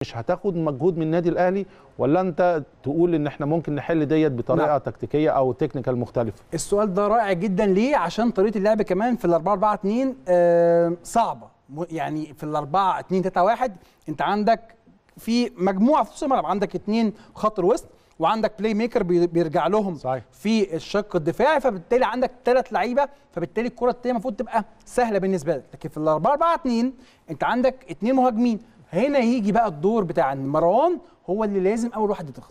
مش هتاخد مجهود من النادي الاهلي ولا انت تقول ان احنا ممكن نحل ديت بطريقه لا. تكتيكيه او تكنيكال مختلفه السؤال ده رائع جدا ليه عشان طريقه اللعب كمان في ال 4 4 2 آه صعبه م- يعني في ال 4 2 3 1 انت عندك في مجموعه في نص الملعب عندك اثنين خط الوسط وعندك بلاي ميكر بي- بيرجع لهم صحيح. في الشق الدفاعي فبالتالي عندك ثلاث لعيبه فبالتالي الكره الثانيه المفروض تبقى سهله بالنسبه لك لكن في ال 4 4 2 انت عندك اثنين مهاجمين هنا يجي بقى الدور بتاع إن مروان هو اللي لازم اول واحد يضغط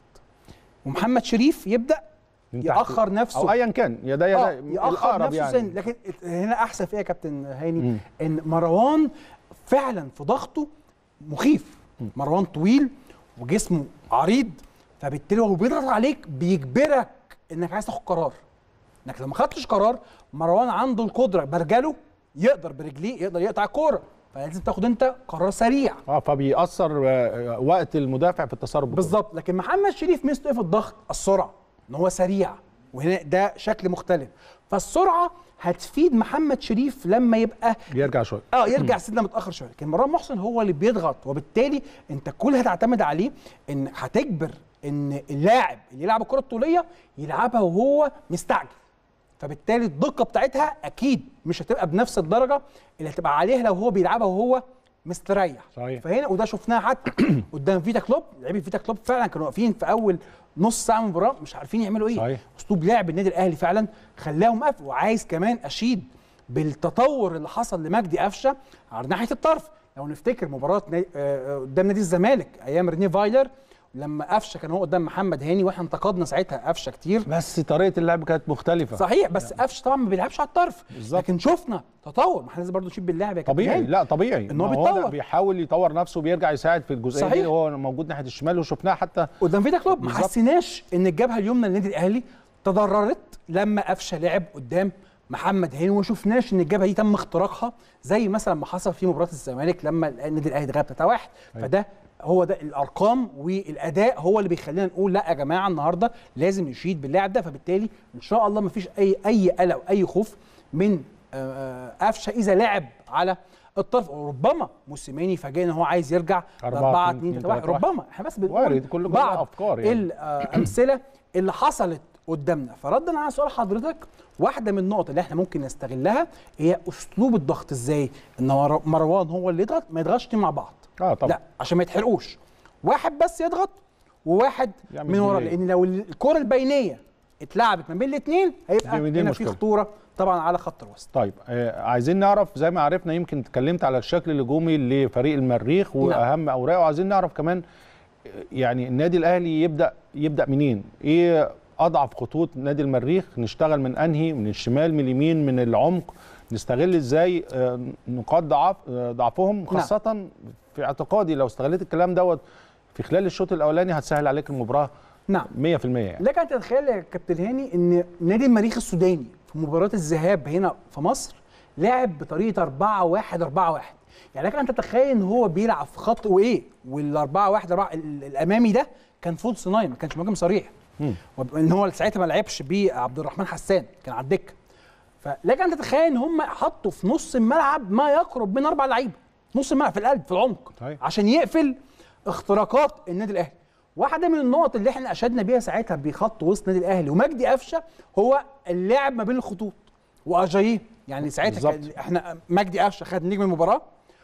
ومحمد شريف يبدا من تحت. ياخر نفسه او ايا كان يا ده يا اه ده ياخر الأقرب نفسه يعني. سن لكن هنا احسن في ايه يا كابتن هاني مم. ان مروان فعلا في ضغطه مخيف مروان طويل وجسمه عريض فبالتالي هو بيضغط عليك بيجبرك انك عايز تاخد قرار انك لو ما خدتش قرار مروان عنده القدره برجله يقدر برجليه يقدر يقطع الكوره فلازم تاخد انت قرار سريع اه فبيأثر آه، وقت المدافع في التصرف بالكرة. بالظبط لكن محمد شريف ميزته ايه في الضغط السرعه ان هو سريع وهنا ده شكل مختلف فالسرعه هتفيد محمد شريف لما يبقى بيرجع شويه اه يرجع سنه متاخر شويه لكن مروان محسن هو اللي بيضغط وبالتالي انت كل هتعتمد عليه ان هتجبر ان اللاعب اللي يلعب الكره الطوليه يلعبها وهو مستعجل فبالتالي الدقه بتاعتها اكيد مش هتبقى بنفس الدرجه اللي هتبقى عليها لو هو بيلعبها وهو مستريح صحيح. فهنا وده شفناها حتى قدام فيتا كلوب لعيبه فيتا كلوب فعلا كانوا واقفين في اول نص ساعه من المباراه مش عارفين يعملوا ايه صحيح. اسلوب لعب النادي الاهلي فعلا خلاهم قفل وعايز كمان اشيد بالتطور اللي حصل لمجدي قفشه على ناحيه الطرف لو نفتكر مباراه نا- آه، آه، قدام نادي الزمالك ايام ريني فايلر لما قفشه كان هو قدام محمد هاني واحنا انتقدنا ساعتها قفشه كتير بس طريقه اللعب كانت مختلفه صحيح بس قفشه طبعا ما بيلعبش على الطرف بالظبط. لكن شفنا تطور ما احنا لازم برضه نشيد باللاعب يا كابتن طبيعي هاني. لا طبيعي إن هو ما ده بيتطور. بيحاول يطور نفسه وبيرجع يساعد في الجزئيه صحيح. دي وهو موجود ناحيه الشمال وشفناها حتى قدام فيتا كلوب ما بالظبط. حسيناش ان الجبهه اليمنى للنادي الاهلي تضررت لما قفشه لعب قدام محمد هاني وما شفناش ان الجبهه دي تم اختراقها زي مثلا ما حصل في مباراه الزمالك لما النادي الاهلي اتغلب 3 1 فده هو ده الارقام والاداء هو اللي بيخلينا نقول لا يا جماعه النهارده لازم نشيد باللاعب ده فبالتالي ان شاء الله ما فيش اي اي قلق واي خوف من آه، آه، قفشه اذا لعب على الطرف وربما موسيماني فاجئنا ان هو عايز يرجع أربعة، 4 اتنين، 2 تلاتة، 3 1 ربما احنا بس بنقول وارد، كل- كل بعض أفكار يعني. الامثله اللي حصلت قدامنا فردا على سؤال حضرتك واحده من النقط اللي احنا ممكن نستغلها هي اسلوب الضغط ازاي ان مر- مروان هو اللي يضغط ما يضغطش اتنين مع بعض اه طبعا لا عشان ما يتحرقوش واحد بس يضغط وواحد يعمل من ورا delay. لان لو الكره البينيه اتلعبت ما بين الاثنين هيبقى دي- دي هنا في المشكلة. خطوره طبعا على خط الوسط طيب آه عايزين نعرف زي ما عرفنا يمكن اتكلمت على الشكل الهجومي لفريق المريخ واهم اوراقه وعايزين نعرف كمان آه، يعني النادي الاهلي يبدا يبدا منين ايه اضعف خطوط نادي المريخ نشتغل من انهي من الشمال من اليمين من العمق نستغل ازاي آه، نقاط ضعف آه، ضعفهم خاصه في اعتقادي لو استغلت الكلام دوت في خلال الشوط الاولاني هتسهل عليك المباراه نعم 100% يعني لك ان تتخيل يا كابتن هاني ان نادي المريخ السوداني في مباراه الذهاب هنا في مصر لعب بطريقه 4 1 4 1 يعني لك ان تتخيل ان هو بيلعب في خط وايه وال 4 1 4 ال- الامامي ده كان فولس ناين ما كانش مهاجم صريح وان هو ساعتها ما لعبش بيه عبد الرحمن حسان كان على الدكه فلك ان تتخيل ان هم حطوا في نص الملعب ما يقرب من اربع لعيبه نص الملعب في القلب في العمق صحيح. عشان يقفل اختراقات النادي الاهلي واحده من النقط اللي احنا اشدنا بيها ساعتها بخط وسط النادي الاهلي ومجدي قفشه هو اللعب ما بين الخطوط واجاييه يعني ساعتها كان بالظبط. احنا مجدي قفشه خد نجم المباراه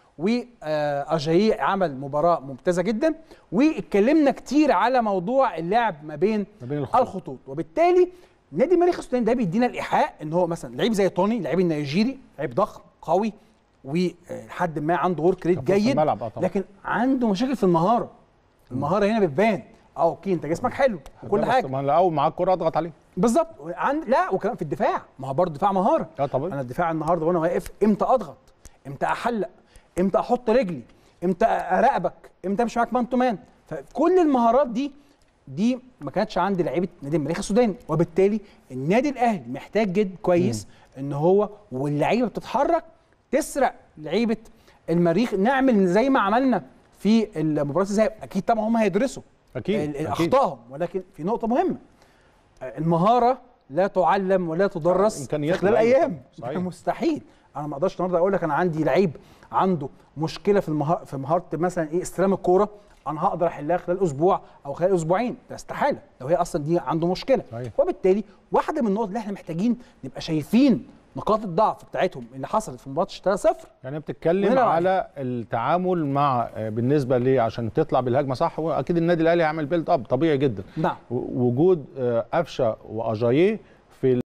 واجاييه عمل مباراه ممتازه جدا واتكلمنا كتير على موضوع اللعب ما بين, ما بين الخطوط. الخطوط وبالتالي نادي المريخ السوداني ده بيدينا الايحاء ان هو مثلا لعيب زي توني لعيب النيجيري لعيب ضخم قوي ولحد ما عنده ورك ريت في نص جيد الملعب، آه طبعا. لكن عنده مشاكل في المهاره المهاره هنا بتبان اه اوكي انت جسمك حلو وكل بس حاجه ما لو اول معاك كوره اضغط عليه بالظبط عند لا وكمان في الدفاع ما هو برضه دفاع مهاره اه طبعا انا الدفاع النهارده وانا واقف امتى اضغط امتى احلق امتى احط رجلي امتى اراقبك امتى امشي معاك مان تو مان فكل المهارات دي دي ما كانتش عند لعيبه نادي المريخ السوداني وبالتالي النادي الاهلي محتاج جد كويس ان هو واللعيبه بتتحرك تسرق لعيبه المريخ نعمل زي ما عملنا في المباراه الذهاب اكيد طبعا هم هيدرسوا اكيد ال- أكيد. اخطائهم ولكن في نقطه مهمه المهاره لا تعلم ولا تدرس إمكانيات في خلال اللعيبة ايام طبعاً. صحيح. مستحيل انا ما اقدرش النهارده اقول لك انا عندي لعيب عنده مشكله في المهاره في مهاره مثلا ايه استلام الكوره انا هقدر احلها خلال اسبوع او خلال اسبوعين ده استحاله لو هي اصلا دي عنده مشكله صحيح. وبالتالي واحده من النقط اللي احنا محتاجين نبقى شايفين نقاط الضعف بتاعتهم اللي حصلت في ماتش 3-0 يعني بتتكلم ونلعب على التعامل مع آه، بالنسبه ليه عشان تطلع بالهجمه صح واكيد النادي الاهلي هيعمل بيلد اب طبيعي جدا نعم و- وجود آه، قفشه واجاييه في